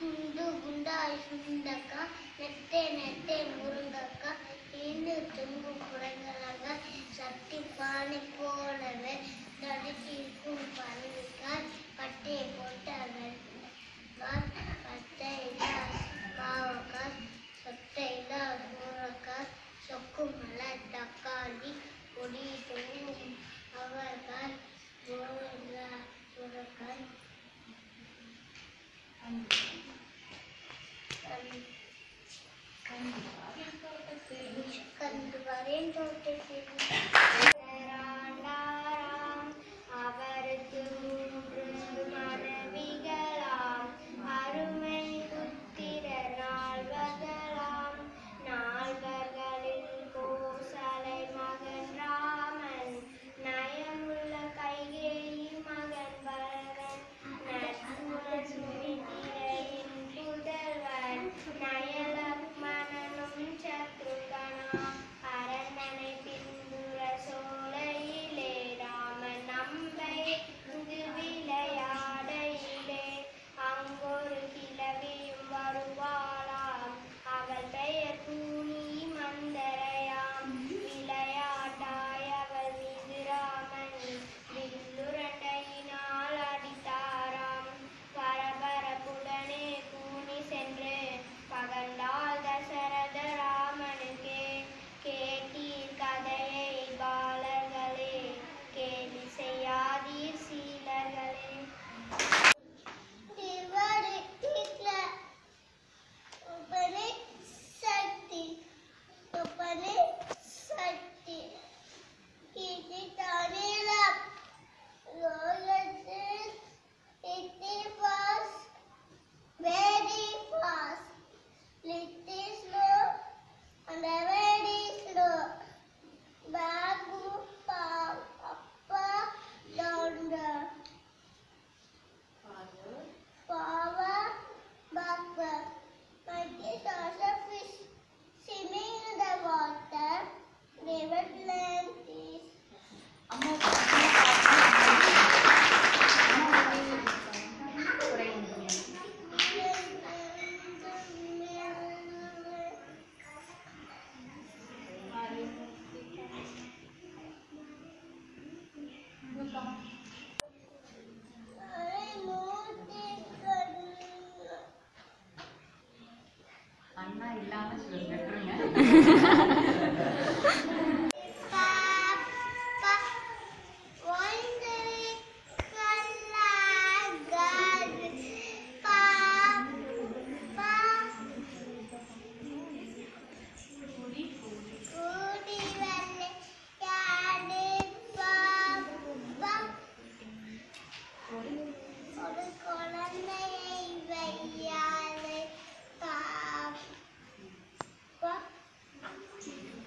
குண்டு குண்டாய் சுண்டக்கா நெத்தே நெத்தே முருங்கக்கா ஈண்டு தும்பு குறைகளாக சக்தி பானை போலவே தடுக்கிருக்கும் பறவைக்காய் பட்டையை போட்ட வெள்ளக்காய் பட்டையிலா பாவக்காய் சொத்தையிலா சூறக்காய் சொக்கு மலை தக்காளி பொடி தூவும் அவரைக்காய் கோவிலா சுரக்காய் கண்டு வரேன் தோட்டத்தில் அவருக்கு மூன்று மனைவிகளாம் அருமை புத்திர நால்வர்களாம் நால்வர்களில் கோசலை மகன் ராமன் நயமுள்ள கைகேயி மகன் பரதன் நற்குணன் சுமித்திரையின் புதல்வன் நயலக்மணனும் சத்ருகனா அரண்மனை பின்புற சோலையிலே ராமன் நம்பை இது விளையாடையிலே அங்கொரு கிழவியும் வருவாளாம் அவள் பெயர் பூனி மந்தரையாம் விளையாட்டாய் அவள் மீது ராமன் வில்லுரண்டையினால் அடித்தாராம் பரபரப்புடனே பூனி சென்று பகர்ந்தாள் தசரத ராமனுக்கே கேட்டீர் கதையை பாலர்களே கேலி செய்யாதீர் சீலர்களே उपने शक्ति उपने शक्ति किसी तानेला रोलते इतने fast very fast little slow and very slow babu papa down the power backward. My kids also fish swimming in the water. They were plenty. அண்ணா இல்லாம சொல்லிட்டுருங்க Papa, wondering kalagan. Papa, கூடி விளையாடு பாப்பா. ஒரு குழந்தையை வையாது பாப்பா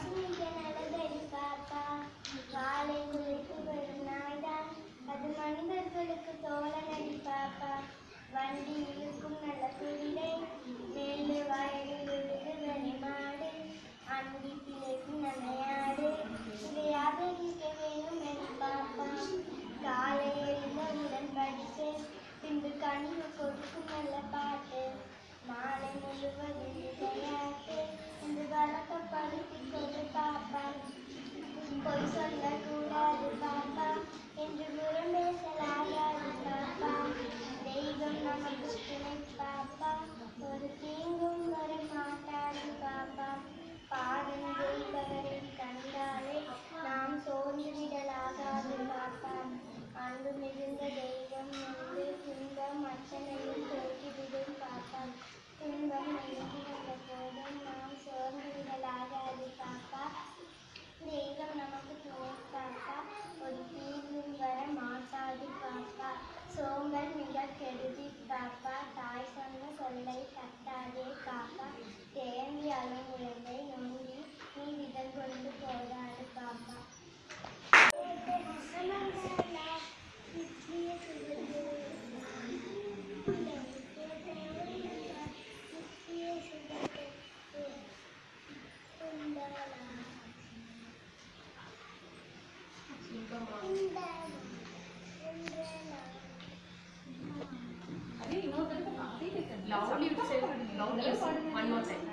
மிக நல்லதடி பாப்பா காலை குளித்து வரும் நாய்தான் அது மனிதர்களுக்கு தோழனடி பாப்பா வண்டி இழுக்கும் நல்ல குதிரை மேலு வயலில் உழுது மாடு அந்தி பிழைக்கும் நனையாடு இதை ஆதரிக்க வேணும் என் பாப்பா காலை எழுந்தவுடன் படிப்பு பின்பு கனிவு கொடுக்கும் நல்ல பாட்டு மாலை முழுவதும் விளையாட்டு என்று வழக்கப்படுத்தி கொண்டு பாப்பா பொய் சொல்லக்கூடாது பாப்பா என்று புறம் பேசலாகாது பாப்பா தெய்வம் நமக்கு துணை பாப்பா ஒரு தீங்கும் வர மாட்டாது பாப்பா பாடும் தெய்வரை கண்டாலே நாம் சோர்ந்து விடலாகாது பாப்பா அன்பு மிகுந்த தெய்வம் என்று துன்பம் அச்சனையும் போக்கிவிடும் பாப்பா துன்பம் நெருங்கி வந்த போதும் நாம் சோர்ந்து விடலாகாது பாப்பா தெய்வம் நமக்கு துணை பாப்பா ஒரு தீர்வும் வர மாட்டாது பாப்பா சோம்பல் மிக கெடுதி பாப்பா தாய் சொன்ன சொல்லை தட்டாதே பாப்பா தேம்பி அழும் உழந்தை நொண்டி நீ விதம் கொண்டு போராடு பாப்பா Loudly say, loudly say. One more time.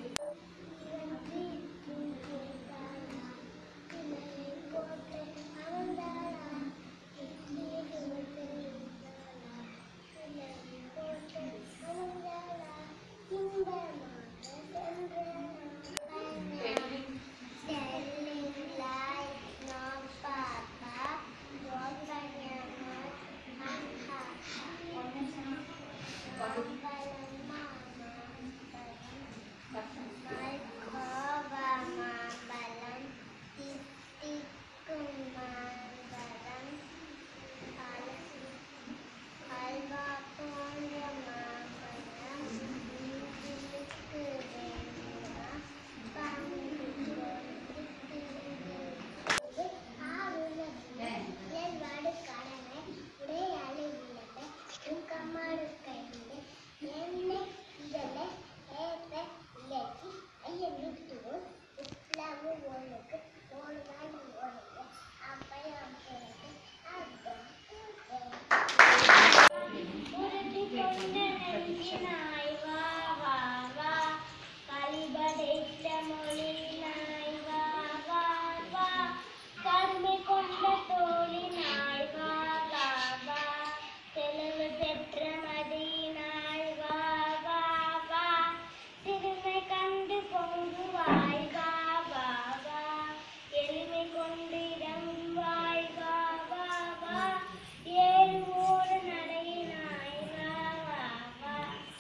கருமை கொண்ட தோழினாய் வா வா வா தெளிவு பெற்ற மதியினாய் வா வா வா சிறுமை கண்டு பொங்குவாய் வா வா வா எளிமை கொண்டு இறங்குவாய் வா வா வா ஏழு ஓடு நடையினாய் வா வா வா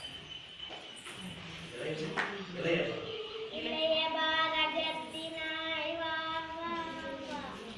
இளைய பாரதத்தினாய் வா வா வா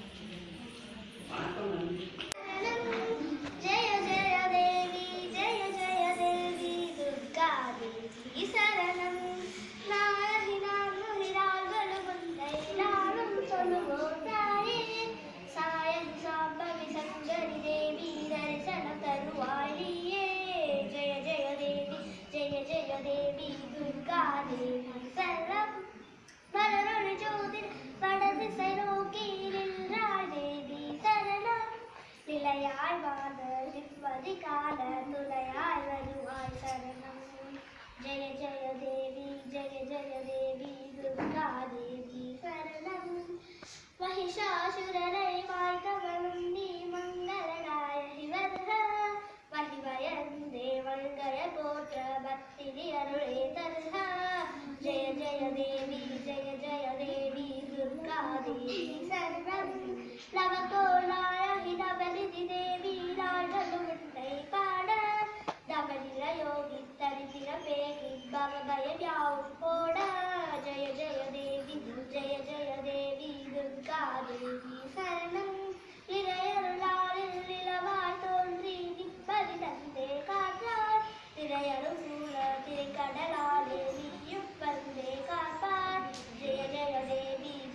ஜெய ஜெய தேவி ஜெய ஜெய தேவி துர்கா தேவி சரணம் நாயகி நாம் நுகிறாள்களும் உன்னை நாளும் சொல்லுவோம் தாயே சாயன் சாம்பவி சங்கரி தேவி தரிசனம் தருவாயே ஜெய ஜெய தேவி ஜெய ஜெய தேவி துர்கா தேவி சரணம் மலரொளி ஜோதிர் வடதிசை நோக்கி நின்றாள் தேவி சரணம் நிலையாய் வாழ்ந்த நிம்மதி கால துணையாய் வருவாய் சரணம் ஜெய ஜெய தேவி ஜெய ஜெய தேவி துர்கா தேவி சரணம் மகிஷாசுரரை வாய்த்தவனும் நீ மங்களநாயகி வருக மகிமயந்தே மங்கய போற்ற பக்தினி அருளே தருக ஜெய ஜெய தேவி ஜெய ஜெய தேவி துர்கா தேவி சரணம் நவகோலாயகி நவநிதி தேவி நாள்களும் உன்னை பாட நவநில யோகி தரித்திர பேகி பவபயம் யாவும் போட ஜெய ஜெய தேவி ஜெய ஜெய தேவி துர்கா தேவி சரணம் இறையருளாரில் நிலவாய் தோன்றி நிற்பதி தந்தே காற்றாய் திரையரும் சூழ திரைக்கடலாலே நீயும் வந்தே காப்பார் ஜெய ஜெய தேவி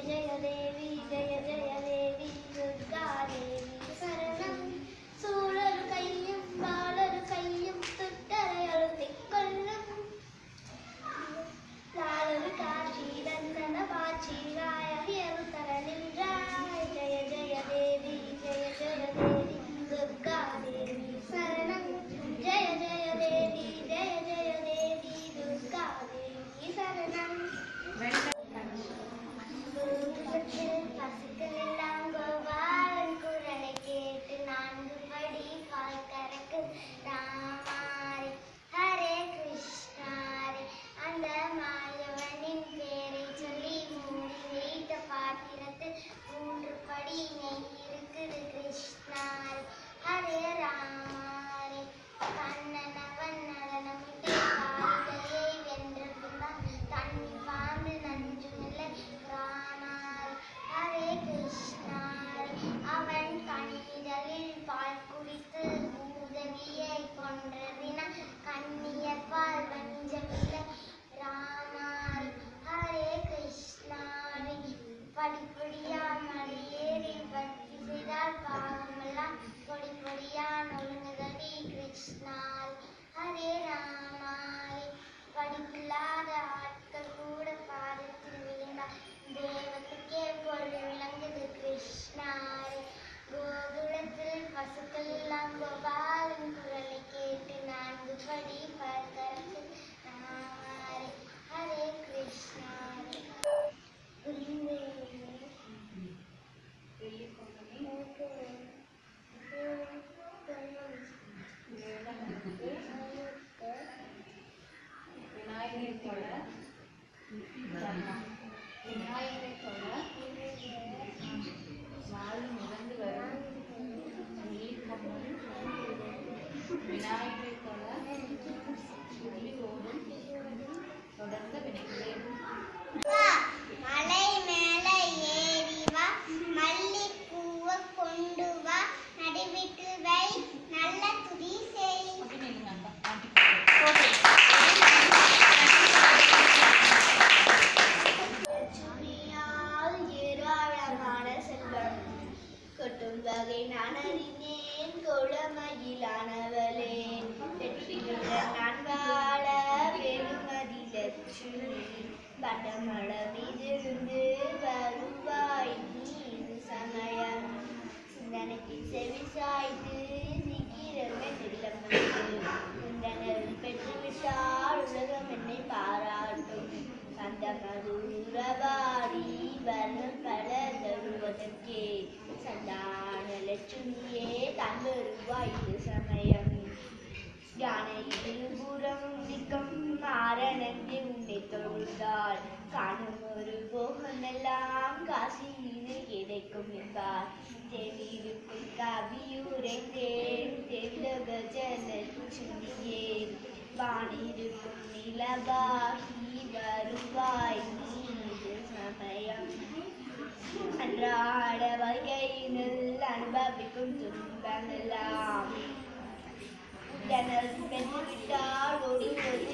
ஜெய தேவி ஜெய ஜெய தேவி துர்கா தேவி சரணம் சூழல் கையும் பாலர் கையும் துட்டரை அழுத்திக் கொள்ளும் லாலரு காட்சி தந்தன பாட்சி ராயரு தர நின்றாய் ஜெய ஜெய தேவி ஜெய ஜெய தேவி துர்கா தேவி சரணம் ஜெய ஜெய தேவி ஜெய ஜெய தேவி துர்கா தேவி சரணம் பசுக்களெல்லாம் கோபாலன் குரலை கேட்டு நான்கு படி பால் கறக்கு ராமாரி ஹரே கிருஷ்ணாரி அந்த மாயவனின் பேரை சொல்லி மூடி வைத்த பாத்திரத்தில் மூன்று படி நெய் இருக்குது கிருஷ்ணாரி ஹரே ராமாரி கண்ணனவன் நடனமிட்டு காளிகையை வென்ற பின்னால் தண்ணி பாம்பு நஞ்சுமில்லை ராமாரி ஹரே கிருஷ்ணாரி அவன் கண்ணீரலில் பால் குடித்து உதவியை கொன்றதினால் கண்ணியர் பால் வஞ்சமில்லை ராமாரி ஹரே கிருஷ்ணாரி படிப்படியா மலையேறி பக்தி செய்தால் பாவமெல்லாம் பொடி பொடியா நொழுங்குதடி கிருஷ்ணாரி ஹரே ராமாரி படிப்பில்லாத ஆட்கள் கூட பாதத்தில் விழுந்தால் தேவத்துக்கே பொருள் விளங்குது கிருஷ்ணாரி கோகுலத்தில் பசுக்கள் எல்லாம் கோபாலன் குரலை கேட்டு நான்கு படி பரதற்கு ராமாரி ஹரே கிருஷ்ணாரி விநாயகரை தொழ விநாயகரை தொழ நாளும் மிதந்து வரும் நீர்க்கொம்பன் விநாயகரை தொழ துள்ளி ஓடும் தொடர்ந்த வினைகளே மலை மேல ஏறி வா மல்லிப்பூவ கொண்டு வா நடுவிட்டு வை நல்ல துதி செய் அப்படின்னு இல்லைங்க அக்கா சுழியால் ஏராளமான செல்வம் கொட்டும் வகை நான் அறிஞேன் கொளமயிலானவளே வெற்றியுடன் நான் வாழ பெருமதி லட்சுமி பட்டமள மீதிருந்து வருவாய் நீ சமயம் சிந்தனைக்கு செவி சாய்த்து சீக்கிரமே நிலம் வந்து சிந்தனை பெற்றுவிட்டால் உலகம் என்னை பாராட்டும் அந்த மதுரபாடி வர்ணம் பல தருவதற்கே சந்தான லட்சுமியே தன் வருவாய் இது சமயம் ஞான இருபுறம் நிற்கும் மாரணந்தி உன்னை தொழுதால் காணும் ஒரு போகமெல்லாம் காசியில் கிடைக்கும் என்பார் தேவியிருக்கும் கவியுரைந்தேன் தேவிலக ஜலட்சுமியே வானிருக்கும் நிலவாகி வருவாய் நீது சமயம் அன்றாட வகையினில் அனுபவிக்கும் துன்பமெல்லாம் ஜனல் பெற்றுவிட்டால் ஒடுவது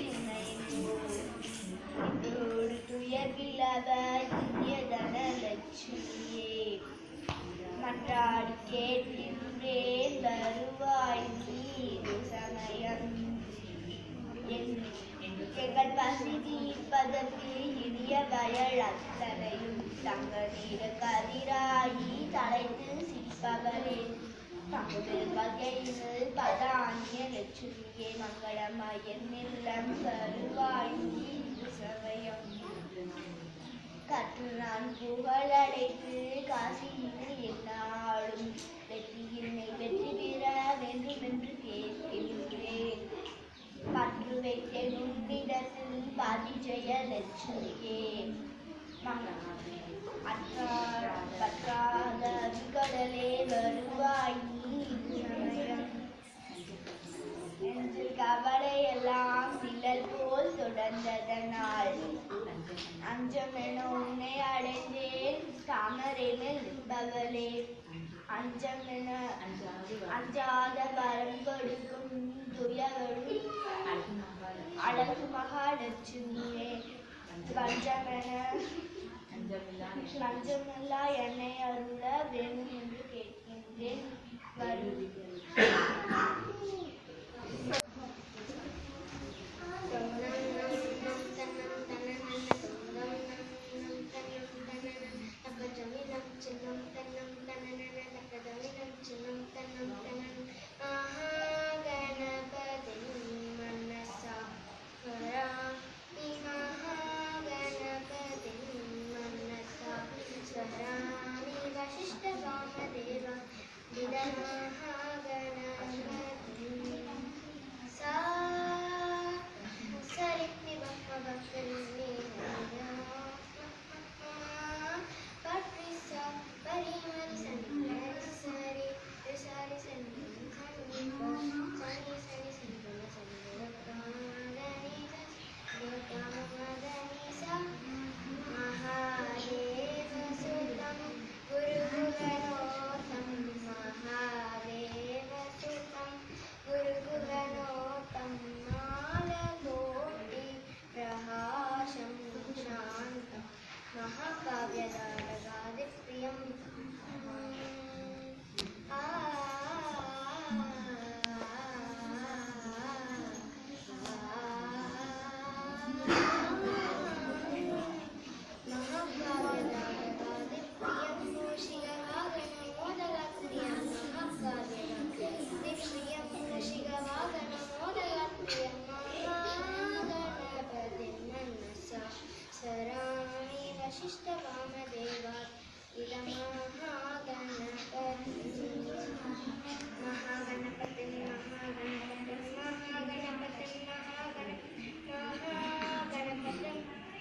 இணைந்தோடு துயர் விழவ இனியதன லட்சுமியே மன்றாடி கேட்கின்றேன் வருவாய் நீது சமயம் என் எங்கள் பசி தீர்ப்பதற்கு இனிய வயல் அத்தனையும் தங்க நீர கதிராயி தலைத்து சிரிப்பவளே பங்கு வகையில் பதானிய லட்சுமியே மங்களமயன் இல்லம் வருவாய் நீது சமயம் கற்று நான் புகழடைத்து காசியில் என்னாலும் வெற்றியின்மை வெற்றி பெற வேண்டும் என்று கேட்கின்றேன் பற்று வைத்தேன் உன்னிடத்தில் பதிஜெய லட்சுமியே அற்றார் பற்றாத கடலே வருவாய் நீ சமயம் என்று கவலையெல்லாம் நிழல் போல் தொடர்ந்ததனால் அஞ்சமென உன்னை அடைந்தேன் தாமரையில் நிற்பவளே அஞ்சமென அஞ்சாத வரம் கொடுக்கும் துயரும் அழகு மகாலட்சுமியே பஞ்சமென லஞ்சமில்லா என்னை அருள வேண்டும் என்று கேட்கின்றேன் வரு- सा सरित्नि बप्प बक्करिन्नि पट्रिसा परिमरि सन्नि सरि सरि सन्नि सन्नि सनि सनि सन्नि सन्नि गनि गनि सा महादेव सुतं गुरुगुगनोतं महादेव सुतं गुरुगुगनोतं मालकोटि प्रहाशं शान्तं महाकाव्यदारगादिप्रियं आ वशिष्ठवामदेवा इदं महागणपति महागणपति महागणपति महागणपति महागणपति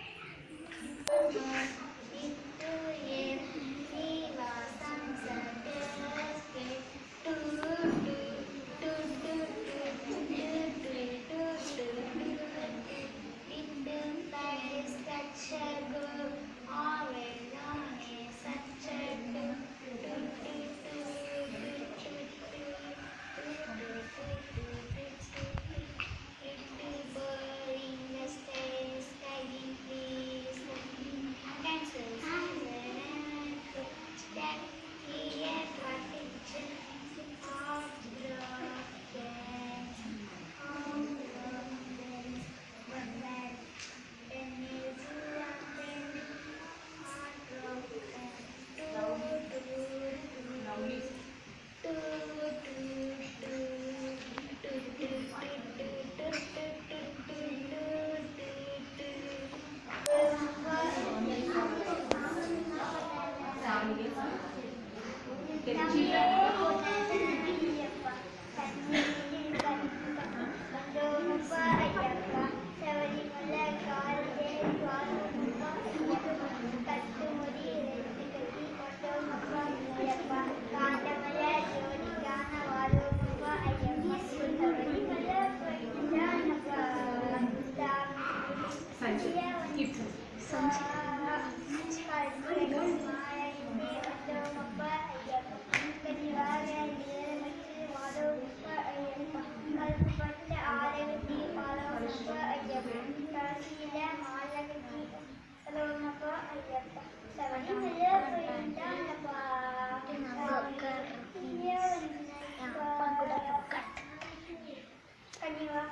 கனிவா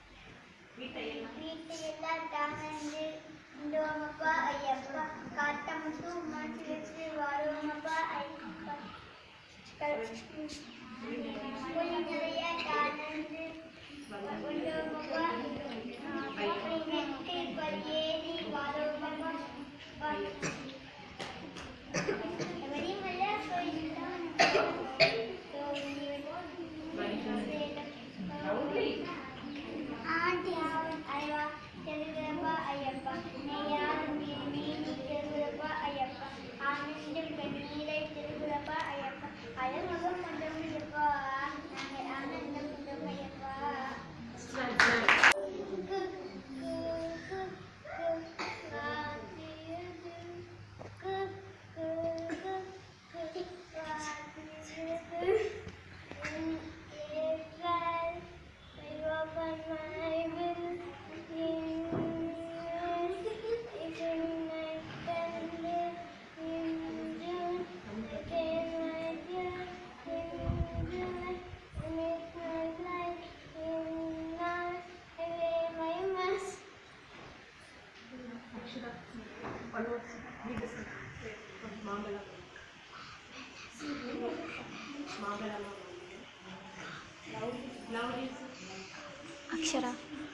வீட்டையெல்லாம் தானே இந்தோமப்பா ஐயப்பா காட்டமுத்து மாற்றி வச்சு வாருவமப்பா ஐயப்பா புலி நிறைய தானந்து உண்டோமப்பா அப்படி நெட்டு பரியேறி வாருவமப்பா வெறிமலை போயிட்டான் ஆண்டி ஐயா தெருவிலப்பா ஐயப்பா நெய்யாரும் மீன் தெருவிலப்பா ஐயப்பா ஆனந்தம் கண்ணீரை தெருவிலப்பா ஐயப்பா அழகமும் கொண்டோம் ஐயப்பா நாங்கள் ஆனந்தம் கொண்டோம் ஐயப்பா கு, கு, கு, கு, காத்தியது ಅಕ್ಷರ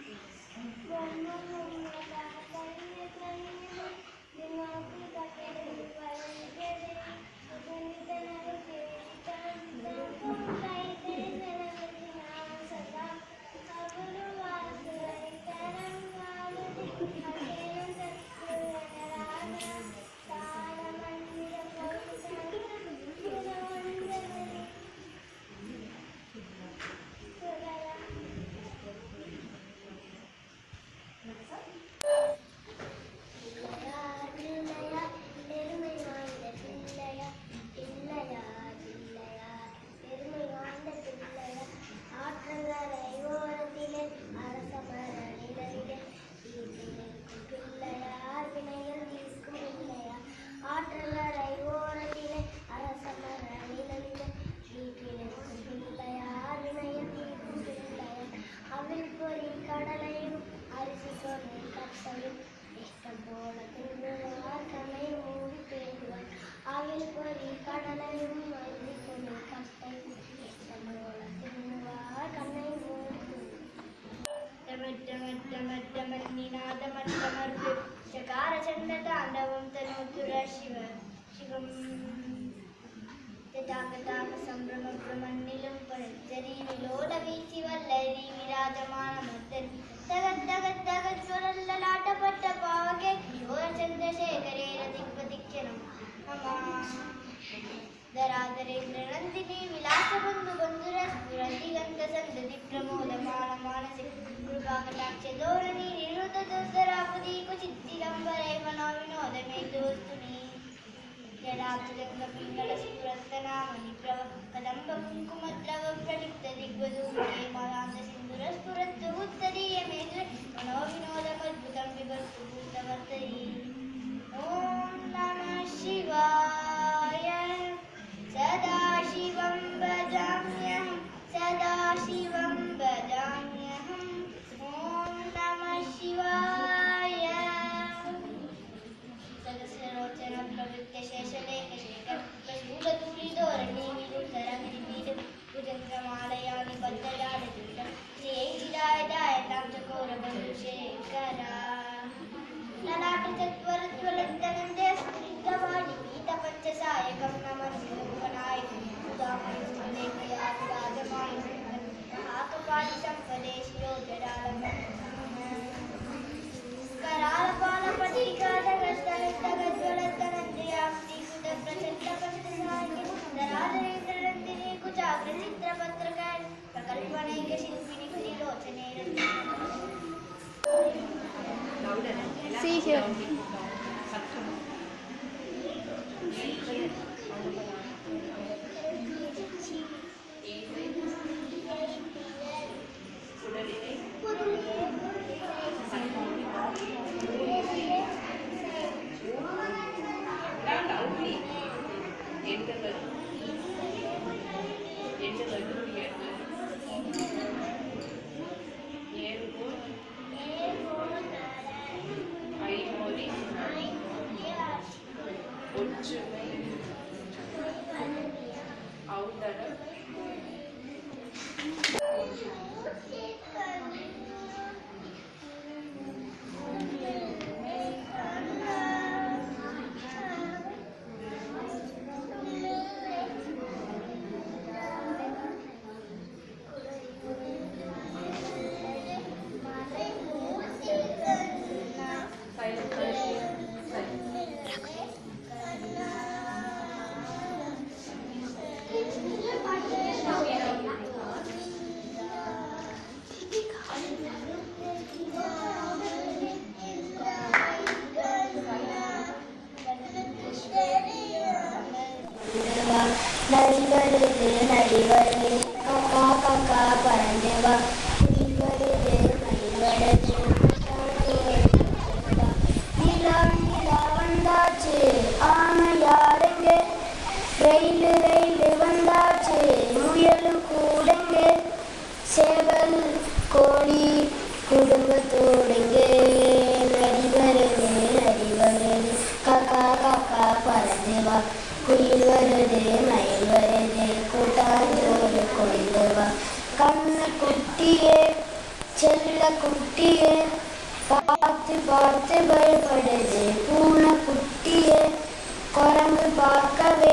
அவில் பொறி கடலையும் அரிசி சொன்ன கட்டையும் இஷ்டம் போல தின்னுவார் கண்ணை மூடி பேசுவார் அவில் பொறி கடலையும் அரிசி சொன்ன கட்டையும் இஷ்டம் போல தின்னுவார் கண்ணை மூடி ചകാര ചന്ദ്ര താണ്ഡവം തനോത്തുര ശിവ ശിവം ജടാകടാക സംഭ്രമ ഭ്രമണ്ണിലും പഴച്ചരി വിലോല വീച്ചി വല്ലരി വിരാജമാന മർദ്ദൻ തകത് തകത് തകത് സ്വരല്ലലാട്ടപ്പെട്ട പാവകെ യോര ചന്ദ്രശേഖരേര ദിഗ്വദിക്കണം ധരാധരേന്ദ്ര നന്ദിനി വിലാസബന്ധു ബന്ധുര സ്ഫുരതിഗന്ധ സന്തതി പ്രമോദമാന മാനസി കൃപാകടാക്ഷ ധോരണി നിരുത ദുർധരാപതി കുചിത്തിലംബരേ മനോ വിനോദമേ ദോസ്തുനി ജടാതുലംഗ പിംഗള സ്ഫുരത്തനാമണി പ്രവ കദംബ കുങ്കുമദ്രവ പ്രലിപ്ത ദിഗ്വദൂമേ മാലാന്ത സിന്ദുര സ്ഫുരത്തു ഉത്തരീയമേന്ദ്ര മനോ വിനോദമദ്ഭുതം വിഭർത്തു ഭൂതവർത്തരീ ഓം നമ ശിവായ സദാശിവം ഭജാമ്യഹം സദാശിവം ഭജാമ്യഹം ഓം നമ ശിവായ സദസ്യലോചന പ്രവൃത്ത ശേഷലേഖ ശേഖർ പ്രസൂതൂരിതോരണി വിരുദ്ധരമിരിപീഠ ഭുജന്ത്രമാലയാനി ബദ്ധരാടചുണ്ടം ജയിച്ചിതായതായ താം ചകോരബന്ധു ശേഖര ലലാട്ടചത്വരജ്വലന്തനന്റെ സ്ത്രീതവാണി പീതപഞ്ചസായകം നമസ്കൃതനായി സുധാമയുസ്മലേഖയാതിരാജമായി മഹാകപാടി സംപദേ ശിരോജരാളം ಪ್ರಕಲ್ಪನೈಕ ಶಿಲ್ಪಿನಿ ತ್ರಿಲೋಚನೆ See here. நடிவருது நடிவருது கக்கா கக்கா பறந்துவா நடிவருது நடிவருது நிலா நிலா வந்தாச்சு ஆமையாருங்க ரயிலு ரயிலு வந்தாச்சு முயலும் கூடங்க சேவல் கோழி குடும்பத்தோடுங்க நடி வருது நடி வருது காக்கா காக்கா பறந்து வா குயில் வருது மயில் வருது கூட்டா கொண்டு வா கண்ணு குட்டியே செல்ல குட்டியே பார்த்து பார்த்து பயப்படுது பூனை குட்டியே குரங்கு பார்க்கவே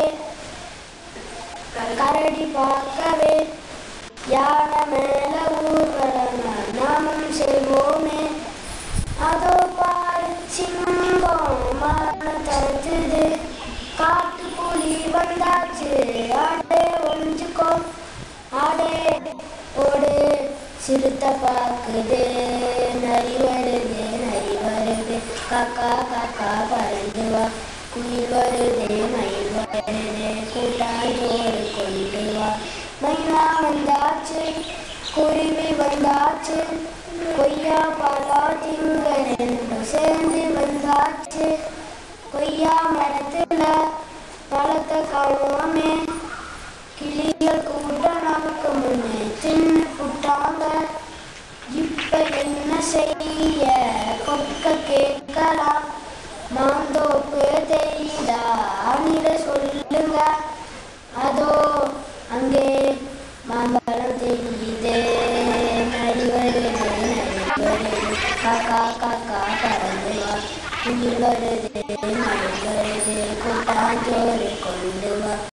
கரடி பார்க்கவே யானை மேல ஊர்வலமா நாமும் செய்வோமே அதோ பாரு சிங்கம் மரணம் தரத்துது காட்டு புலி வந்தாச்சு ஆடே ஒழிஞ்சுக்கோ ஆடே ஓடு சிறுத்தை பார்க்குது நரி வருது நரி வருது காக்கா காக்கா பறந்து வா குயில் வருது மயில் வருது கூட்டாஞ்சோறு கொண்டு வா மைனா வந்தாச்சு குருவி வந்தாச்சு கொய்யா பழா திங்க ரெண்டும் சேர்ந்து வந்தாச்சு கொய்யா மரத்துல பழத்தை காணோமே கிளிகள் கூட நமக்கு முன்னே தின்னு புட்டாங்க இப்ப என்ன செய்ய கொக்க கேட்கலாம் மாந்தோப்பு தெரியுதா அணில சொல்லுங்க அதோ அங்கே மாம்பழம் தெரியுது நரி வருது நரி வருது காக்கா காக்கா பறந்து வா குயில் வருது மழை வருது கூட்டாஞ்சோறு கொண்டு வா